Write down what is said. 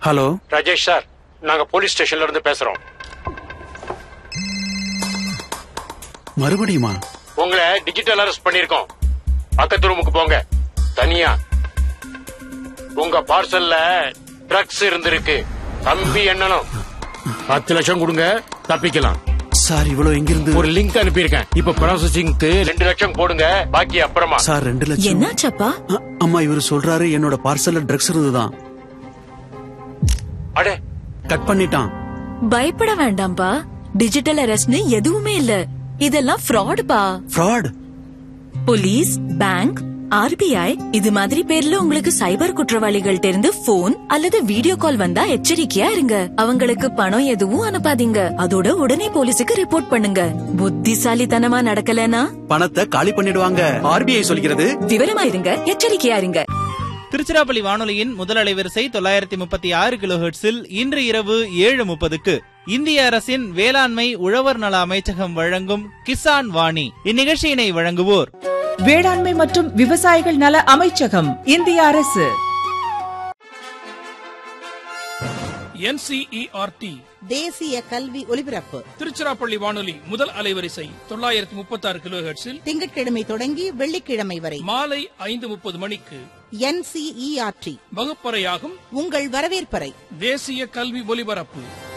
hello Rajesh sir நாங்க police ஸ்டேஷன்ல இருந்து பேசுறோம் மறுபடியுமா உங்களை டிஜிட்டல் அரெஸ்ட் பண்ணிருக்கோம் பக்கத்து ரூமுக்கு போங்க தனியா உங்க பார்சல்ல ட்ரக்ஸ் இருந்திருக்கு தம்பி எண்ணணும் பத்து லட்சம் கொடுங்க தப்பிக்கலாம் சார் இவ்வளவு எங்கிருந்து ஒரு லிங்க் அனுப்பியிருக்கேன் இப்ப ப்ராசஸிங்க்கு ரெண்டு லட்சம் போடுங்க பாக்கி அப்புறமா சார் ரெண்டு லட்சம் என்னாச்சப்பா அ- அம்மா இவர் சொல்றாரு என்னோட பார்சல்ல ட்ரக்ஸ் இருந்துதான் அடே கட் பண்ணிட்டான் பயப்பட வேண்டாம்பா டிஜிட்டல் அரெஸ்ட்னு எதுவுமே இல்ல இதெல்லாம் ஃப்ராடுப்பா ஃப்ராட் போலீஸ் பேங்க் ஆர்பிஐ இது மாதிரி பேர்ல உங்களுக்கு சைபர் குற்றவாளிகள்ட்ட இருந்து போன் அல்லது வீடியோ கால் வந்தா எச்சரிக்கையா இருங்க அவங்களுக்கு பணம் எதுவும் அனுப்பாதீங்க அதோட உடனே போலீஸுக்கு ரிப்போர்ட் பண்ணுங்க புத்திசாலித்தனமா நடக்கலனா பணத்தை காலி பண்ணிடுவாங்க ஆர்பிஐ சொல்கிறது விவரமா இருங்க எச்சரிக்கையா இருங்க திருச்சிராப்பள்ளி வானொலியின் முதல் அலைவரிசை தொள்ளாயிரத்தி முப்பத்தி ஆறு கிலோ இன்று இரவு ஏழு முப்பதுக்கு இந்திய அரசின் வேளாண்மை உழவர் நல அமைச்சகம் வழங்கும் கிசான் வாணி இந்நிகழ்ச்சியினை வழங்குவோர் வேளாண்மை மற்றும் விவசாயிகள் நல அமைச்சகம் இந்திய அரசு என்சிஇஆர்டி தேசிய கல்வி ஒலிபரப்பு திருச்சிராப்பள்ளி வானொலி முதல் அலைவரிசை தொள்ளாயிரத்தி முப்பத்தி ஆறு கிலோ திங்கட்கிழமை தொடங்கி வெள்ளிக்கிழமை வரை மாலை ஐந்து முப்பது மணிக்கு என்சிஇஆர்டி வகுப்பறையாகும் உங்கள் வரவேற்பறை தேசிய கல்வி ஒலிபரப்பு